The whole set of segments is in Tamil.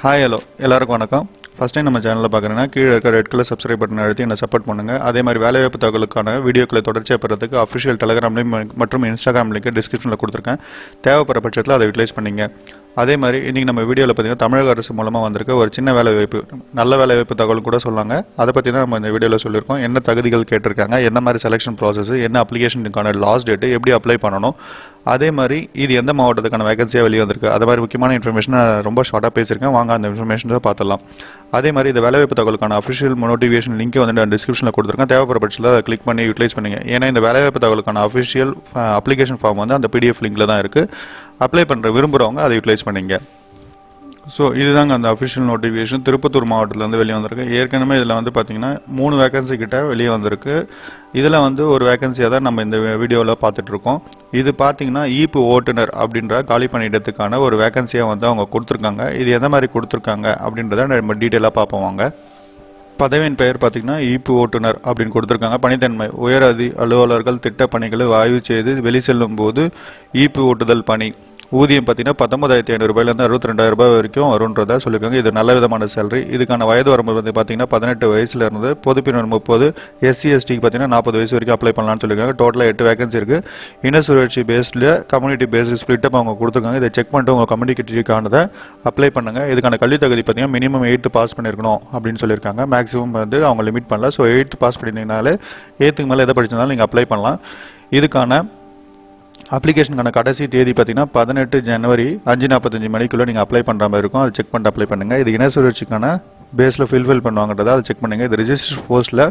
ஹாய் ஹலோ எல்லாருக்கும் வணக்கம் ஃபஸ்ட் டைம் நம்ம சேனலில் பார்க்குறேன்னா கீழே இருக்க ரெட் கலர் சப்ஸ்கிரைப் பட்டன் அழுத்தி என்ன சப்போர்ட் பண்ணுங்கள் அதே மாதிரி வேலைவாய்ப்பு தகவலுக்கான வீடியோக்களை தொடர்ச்சியாக பெறதுக்கு அஃபிஷியல் டெலகிராம்லையும் மற்றும் இன்ஸ்டாகிராம் லிங்க் டிஸ்கிரிப்ஷனில் கொடுத்துருக்கேன் தேவைப்படுற பட்சத்தில் அதை யூட்டிலைஸ் பண்ணிங்க அதே மாதிரி இன்றைக்கி நம்ம வீடியோவில் பார்த்தீங்கன்னா தமிழக அரசு மூலமாக வந்திருக்க ஒரு சின்ன வேலைவாய்ப்பு நல்ல வேலைவாய்ப்பு தகவல் கூட சொல்லாங்க அதை பற்றி தான் நம்ம இந்த வீடியோவில் சொல்லியிருக்கோம் என்ன தகுதிகள் கேட்டிருக்காங்க என்ன மாதிரி செலெக்ஷன் ப்ராசஸ் என்ன அப்ளிகேஷனுக்கான லாஸ்ட் டேட்டு எப்படி அப்ளை பண்ணணும் அதே மாதிரி இது எந்த மாவட்டத்துக்கான வேகன்சியாக வெளியே வந்திருக்கு அது மாதிரி முக்கியமான இன்ஃபர்மேஷன் ரொம்ப ஷார்ட்டாக பேசியிருக்கேன் வாங்க அந்த இன்ஃபர்மேஷன் பார்த்துடலாம் அதே மாதிரி இந்த வேலைவாய்ப்பு தகவலுக்கான அஃபிஷியல் நோட்டிஃபிகேஷன் லிங்க் வந்து டிஸ்கிரிப்ஷனில் கொடுத்துருக்கேன் தேவைப்படுற பட்சத்தில் அதை கிளிக் பண்ணி யூட்டிலைஸ் பண்ணுங்க ஏன்னா இந்த வேலைவாய்ப்பு தகவலுக்கான அஃபிஷியல் அப்ளிகேஷன் ஃபார்ம் வந்து அந்த பிடிஎஃப் லிங்கில் தான் இருக்குது அப்ளை பண்ணுற விரும்புகிறவங்க அதை யூட்டிலைஸ் பண்ணிங்க ஸோ இதுதாங்க அந்த அஃபிஷியல் நோட்டிஃபிகேஷன் திருப்பத்தூர் மாவட்டத்திலேருந்து வெளியே வந்திருக்கு ஏற்கனவே இதில் வந்து பார்த்தீங்கன்னா மூணு வேகன்சி கிட்ட வெளியே வந்திருக்கு இதில் வந்து ஒரு வேகன்சியாக தான் நம்ம இந்த வீடியோவில் பார்த்துட்டு இருக்கோம் இது பார்த்தீங்கன்னா ஈப்பு ஓட்டுநர் அப்படின்ற காலி பணியிடத்துக்கான ஒரு வேகன்சியாக வந்து அவங்க கொடுத்துருக்காங்க இது எந்த மாதிரி கொடுத்துருக்காங்க அப்படின்றத நம்ம டீட்டெயிலாக பார்ப்போம் வாங்க பதவியின் பெயர் பார்த்தீங்கன்னா ஈப்பு ஓட்டுநர் அப்படின்னு கொடுத்துருக்காங்க பணித்தன்மை உயர் அதி அலுவலர்கள் திட்ட பணிகளை ஆய்வு செய்து வெளி செல்லும் போது ஈப்பு ஓட்டுதல் பணி ஊதியம் பார்த்தீங்கன்னா பத்தொன்பதாயிரத்தி ஐநூறுபாயிலேருந்து அறுபத்தி ரெண்டாயிரம் ரூபாய் வரைக்கும் வரும்ன்றதா சொல்லியிருக்காங்க இது நல்ல விதமான சேலரி இதுக்கான வயது வரம்பு வந்து பார்த்தீங்கன்னா பதினெட்டு வயசுல இருந்து பொதுப்பினர் முப்பது எஸ்சி எஸ்டிக்கு பார்த்தீங்கன்னா நாற்பது வயசு வரைக்கும் அப்ளை பண்ணலாம்னு சொல்லியிருக்காங்க டோட்டலாக எட்டு வேகன்சி இருக்குது இன சுழற்சி பேஸ்டில் கம்யூனிட்டி பேஸ்டு ஸ்பிளிட் அப் அவங்க கொடுத்துருக்காங்க இதை செக் பண்ணிட்டு உங்கள் கம்யூனிட்டிக்கானதை அப்ளை பண்ணுங்கள் இதுக்கான கல்வி தகுதி பார்த்தீங்கன்னா மினிமம் எயித்து பாஸ் பண்ணியிருக்கணும் அப்படின்னு சொல்லியிருக்காங்க மேக்ஸிமம் வந்து அவங்க லிமிட் பண்ணல ஸோ எயித்து பாஸ் பண்ணியிருந்தீங்கனாலே எயித்துக்கு மேலே எதை படிச்சிருந்தாலும் நீங்கள் அப்ளை பண்ணலாம் இதுக்கான அப்ளிகேஷனுக்கான கடைசி தேதி பார்த்தீங்கன்னா பதினெட்டு ஜனவரி அஞ்சு நாற்பத்தஞ்சு மணிக்குள்ளே நீங்கள் அப்ளை பண்ணுற மாதிரி இருக்கும் அதை செக் பண்ணிட்டு அப்ளை பண்ணுங்கள் இது இன சுழற்சிக்கான பேஸில் ஃபில்ஃபில் பண்ணுவாங்கன்றதை அதை செக் பண்ணுங்கள் இது ரிஜிஸ்டர் போஸ்ட்டில்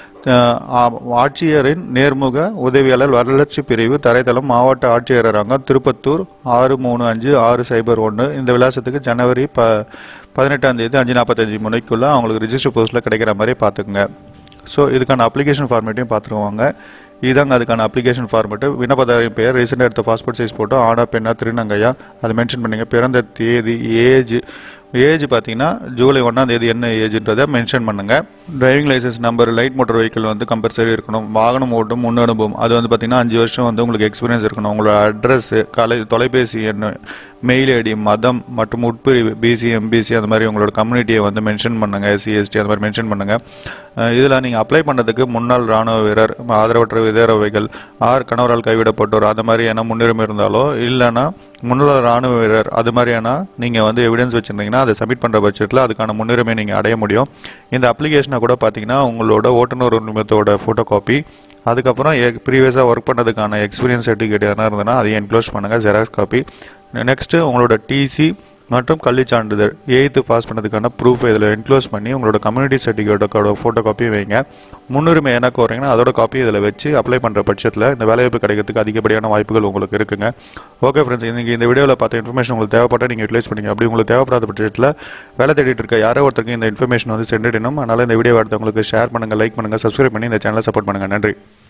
ஆட்சியரின் நேர்முக உதவியாளர் வளர்ச்சி பிரிவு தரைத்தளம் மாவட்ட ஆட்சியரகம் திருப்பத்தூர் ஆறு மூணு அஞ்சு ஆறு சைபர் ஒன்று இந்த விலாசத்துக்கு ஜனவரி ப பதினெட்டாம் தேதி அஞ்சு நாற்பத்தஞ்சு மணிக்குள்ளே அவங்களுக்கு ரிஜிஸ்டர் போஸ்ட்டில் கிடைக்கிற மாதிரி பார்த்துக்குங்க ஸோ இதுக்கான அப்ளிகேஷன் ஃபார்மேட்டையும் பார்த்துருவாங்க இதாங்க அதுக்கான அப்ளிகேஷன் ஃபார்மேட்டு விண்ணப்பதாரின் பெயர் ரீசெண்டாக எடுத்த பாஸ்போர்ட் சைஸ் ஃபோட்டோ ஆனா பெண்ணா திருநங்கையா அதை மென்ஷன் பண்ணுங்க பிறந்த தேதி ஏஜ் ஏஜ் பார்த்தீங்கன்னா ஜூலை ஒன்றாம் தேதி என்ன ஏஜ்ன்றதை மென்ஷன் பண்ணுங்க driving licence number light motor vehicle வந்து கம்பல்சரி இருக்கணும் வாகனம் ஓட்டும் முன் அனுபவம் அது வந்து பார்த்தீங்கன்னா அஞ்சு வருஷம் வந்து உங்களுக்கு எக்ஸ்பீரியன்ஸ் இருக்கணும் உங்களோட அட்ரஸ் கலை தொலைபேசி எண் மெயில் ஐடி மதம் மற்றும் உட்பிரிவு பிசி எம்பிசி அந்த மாதிரி உங்களோட கம்யூனிட்டியை வந்து மென்ஷன் பண்ணுங்க எஸ்சி எஸ்டி அந்த மாதிரி மென்ஷன் பண்ணுங்க இதில் நீங்கள் அப்ளை பண்ணதுக்கு முன்னாள் ராணுவ வீரர் ஆதரவற்ற விதேரவைகள் ஆர் கணவரால் கைவிடப்பட்டோர் அந்த மாதிரியான முன்னுரிமை இருந்தாலோ இல்லைன்னா முன்னாள் ராணுவ வீரர் அது மாதிரியான நீங்கள் வந்து எவிடன்ஸ் வச்சுருந்தீங்கன்னா அதை சப்மிட் பண்ணுற பட்சத்தில் அதுக்கான முன்னுரிமை நீங்கள் அடைய முடியும் இந்த அப்ளிகேஷனை கூட பார்த்தீங்கன்னா உங்களோட ஓட்டுநர் உரிமத்தோட ஃபோட்டோ காப்பி அதுக்கப்புறம் ப்ரீவியஸாக ஒர்க் பண்ணதுக்கான எக்ஸ்பீரியன்ஸ் சர்டிஃபிகேட் எதனா இருந்ததுன்னா அதையும் என்க்ளோஸ் பண்ணுங்கள் ஜெராக்ஸ் காப்பி நெக்ஸ்ட்டு உங்களோட டிசி மற்றும் கல்வி சான்றிதழ் எயித்து பாஸ் பண்ணதுக்கான ப்ரூஃப் இதில் என்க்ளோஸ் பண்ணி உங்களோட கம்யூனிட்டி சர்டிஃபிகேட்டோட ஃபோட்டோ காப்பியும் வைங்க முன்னுரிமை என்ன கோரீங்கன்னா அதோட காப்பி இதில் வச்சு அப்ளை பண்ணுற பட்சத்தில் இந்த வேலைவாய்ப்பு கிடைக்கிறதுக்கு அதிகப்படியான வாய்ப்புகள் உங்களுக்கு இருக்குங்க ஓகே ஃப்ரெண்ட்ஸ் இன்றைக்கி இந்த வீடியோவில் பார்த்த இன்ஃபர்மேஷன் உங்களுக்கு தேவைப்பட்டால் நீங்கள் யூட்டிலைஸ் பண்ணிங்க அப்படி உங்களுக்கு தேவைப்படாத பட்சத்தில் வேலை தேடிட்டு இருக்க யாரோ ஒருத்தருக்கு இந்த இன்ஃபர்மேஷன் வந்து சென்றிடணும் அதனால் இந்த வீடியோ அடுத்தவங்களுக்கு ஷேர் பண்ணுங்கள் லைக் பண்ணுங்கள் சப்ஸ்கிரைப் பண்ணி இந்த சேனலை சப்போர்ட் பண்ணுங்கள் நன்றி